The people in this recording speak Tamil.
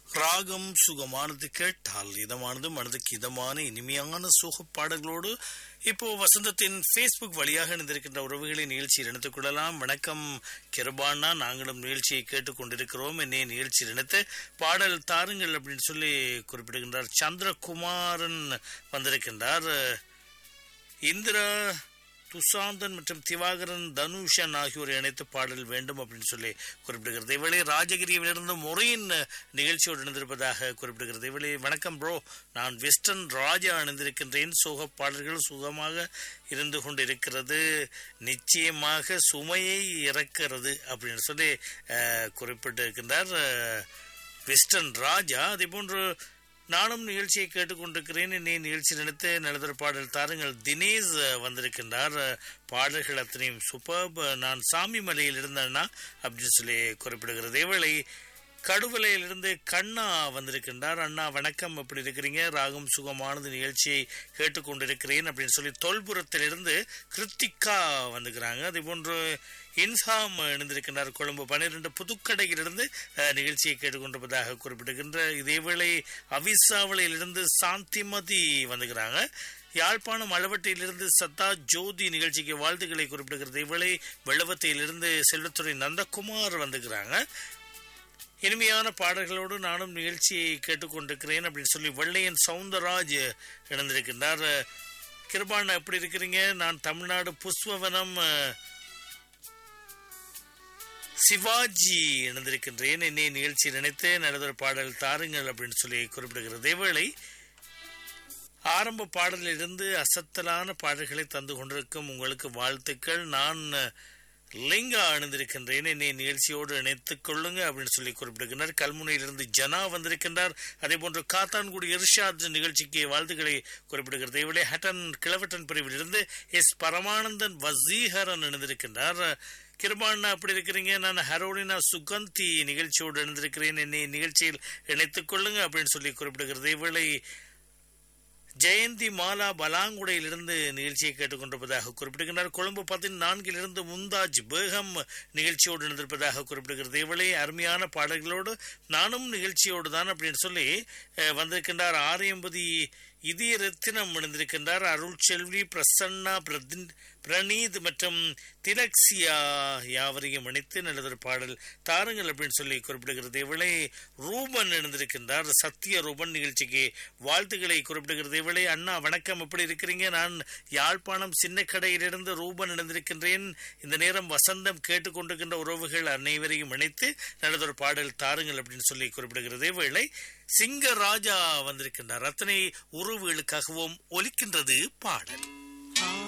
ராகம் சுகமானது கேட்டால் இதமானது மனதுக்கு இதமான இனிமையான சுக பாடல்களோடு இப்போ வசந்தத்தின் ஃபேஸ்புக் வழியாக இணைந்திருக்கின்ற உறவுகளை நிகழ்ச்சியில் இணைத்துக் கொள்ளலாம் வணக்கம் கிருபானா நாங்களும் நிகழ்ச்சியை கேட்டுக்கொண்டிருக்கிறோம் என்னை நிகழ்ச்சியில் இணைத்து பாடல் தாருங்கள் அப்படின்னு சொல்லி குறிப்பிடுகின்றார் சந்திரகுமாரன் வந்திருக்கின்றார் இந்திரா துஷாந்தன் மற்றும் திவாகரன் தனுஷன் ஆகியோரை இணைத்து பாடல் வேண்டும் அப்படின்னு சொல்லி குறிப்பிடுகிறது இவளே ராஜகிரியிலிருந்து முறையின் நிகழ்ச்சியோடு இணைந்திருப்பதாக குறிப்பிடுகிறது இவளே வணக்கம் ப்ரோ நான் வெஸ்டர்ன் ராஜா அணிந்திருக்கின்றேன் சுக பாடல்கள் சுகமாக இருந்து கொண்டிருக்கிறது நிச்சயமாக சுமையை இறக்கிறது அப்படின்னு சொல்லி அஹ், குறிப்பிட்டிருக்கின்றார் அஹ், வெஸ்டர்ன் ராஜா அதே போன்று நானும் நிகழ்ச்சியை கேட்டுக்கொண்டிருக்கிறேன் என்னை நிகழ்ச்சி நினைத்து நல்லதொரு பாடல் தாருங்கள் தினேஷ் அஹ், வந்திருக்கின்றார் அஹ், பாடல்கள் அத்தனையும் சூப்பர் நான் சாமி மலையில் இருந்தேன்னா அப்படின்னு சொல்லி குறிப்பிடுகிறது இவளை கடுவலையிலிருந்து கண்ணா வந்திருக்கின்றார் அண்ணா வணக்கம் எப்படி இருக்கிறீங்க ராகம் சுகமானது நிகழ்ச்சியை கேட்டுக்கொண்டிருக்கிறேன் அப்படின்னு சொல்லி தொல்புரத்திலிருந்து கிருத்திகா வந்துக்கிறாங்க அதே போன்று இன்சாம் இணைந்திருக்கின்றார் கொழும்பு பன்னிரண்டு புதுக்கடையிலிருந்து அஹ், நிகழ்ச்சியை கேட்டுக்கொண்டிருப்பதாக குறிப்பிடுகின்ற இதேவேளை அவிசாவளையிலிருந்து சாந்திமதி வந்துக்கிறாங்க யாழ்ப்பாணம் அளவட்டையிலிருந்து சத்தா ஜோதி நிகழ்ச்சிக்கு வாழ்த்துக்களை குறிப்பிடுகிறது இவளை வெள்ளவத்தையிலிருந்து செல்வத்துறை நந்தகுமார் வந்துக்கிறாங்க இனிமையான பாடல்களோடு நானும் நிகழ்ச்சியை கேட்டுக்கொண்டிருக்கிறேன் அப்படின்னு சொல்லி வெள்ளையன் சவுந்தரராஜ் இணைந்திருக்கின்றார் கிருபான் எப்படி இருக்கிறீங்க நான் தமிழ்நாடு புஷ்பவனம் அஹ், சிவாஜி இணைந்திருக்கின்றேன் என்னை நிகழ்ச்சி நினைத்து நடந்த பாடல் தாருங்கள் அப்படின்னு சொல்லி குறிப்பிடுகிறது இதேவேளை ஆரம்ப பாடலிலிருந்து அசத்தலான பாடல்களை தந்து கொண்டிருக்கும் உங்களுக்கு வாழ்த்துக்கள் நான் லிங்கா அணிந்திருக்கின்றேன் என்னை நிகழ்ச்சியோடு இணைத்துக் கொள்ளுங்க அப்படின்னு சொல்லி குறிப்பிடுகின்றார் கல்முனையிலிருந்து ஜனா வந்திருக்கின்றார் அதே போன்று காத்தான்குடி இர்ஷாத் நிகழ்ச்சிக்கு வாழ்த்துக்களை குறிப்பிடுகிறது இவளே ஹட்டன் கிழவட்டன் பிரிவிலிருந்து எஸ் பரமானந்தன் வசீகரன் இணைந்திருக்கின்றார் கிருபாண்ணா அப்படி இருக்கிறீங்க நான் ஹரோனினா சுகந்தி நிகழ்ச்சியோடு இணைந்திருக்கிறேன் என்னை நிகழ்ச்சியில் இணைத்துக் கொள்ளுங்க அப்படின்னு சொல்லி குறிப்பிடுகிறது இவளை ஜெயந்தி மாலா பலாங்குடையிலிருந்து நிகழ்ச்சியை கேட்டுக்கொண்டிருப்பதாக குறிப்பிடுகின்றார் கொழும்பு பதினான்கிலிருந்து முந்தாஜ் பேகம் நிகழ்ச்சியோடு இணைந்திருப்பதாக குறிப்பிடுகிறது இவளே அருமையான பாடல்களோடு நானும் நிகழ்ச்சியோடு தான் அப்படின்னு சொல்லி அஹ், வந்திருக்கின்றார் ஆரியம்பதி இதய ரத்தினம் இணைந்திருக்கின்றார் அருள் செல்வி பிரசன்னா பிரதின் பிரணீத் மற்றும் திலக்ஸியா யாவரையும் இணைத்து நல்லதொரு பாடல் தாருங்கள் அப்படின்னு சொல்லி குறிப்பிடுகிறது இவளை ரூபன் இணைந்திருக்கின்றார் சத்திய ரூபன் நிகழ்ச்சிக்கு வாழ்த்துக்களை குறிப்பிடுகிறது இவளை அண்ணா வணக்கம் எப்படி இருக்கிறீங்க நான் யாழ்ப்பாணம் சின்ன கடையிலிருந்து ரூபன் இணைந்திருக்கின்றேன் இந்த நேரம் வசந்தம் கேட்டுக்கொண்டிருக்கின்ற உறவுகள் அனைவரையும் இணைத்து நல்லதொரு பாடல் தாருங்கள் அப்படின்னு சொல்லி குறிப்பிடுகிறது இவளை சிங்கராஜா வந்திருக்கின்றார் அத்தனை உறவுகளுக்காகவும் ஒலிக்கின்றது பாடல்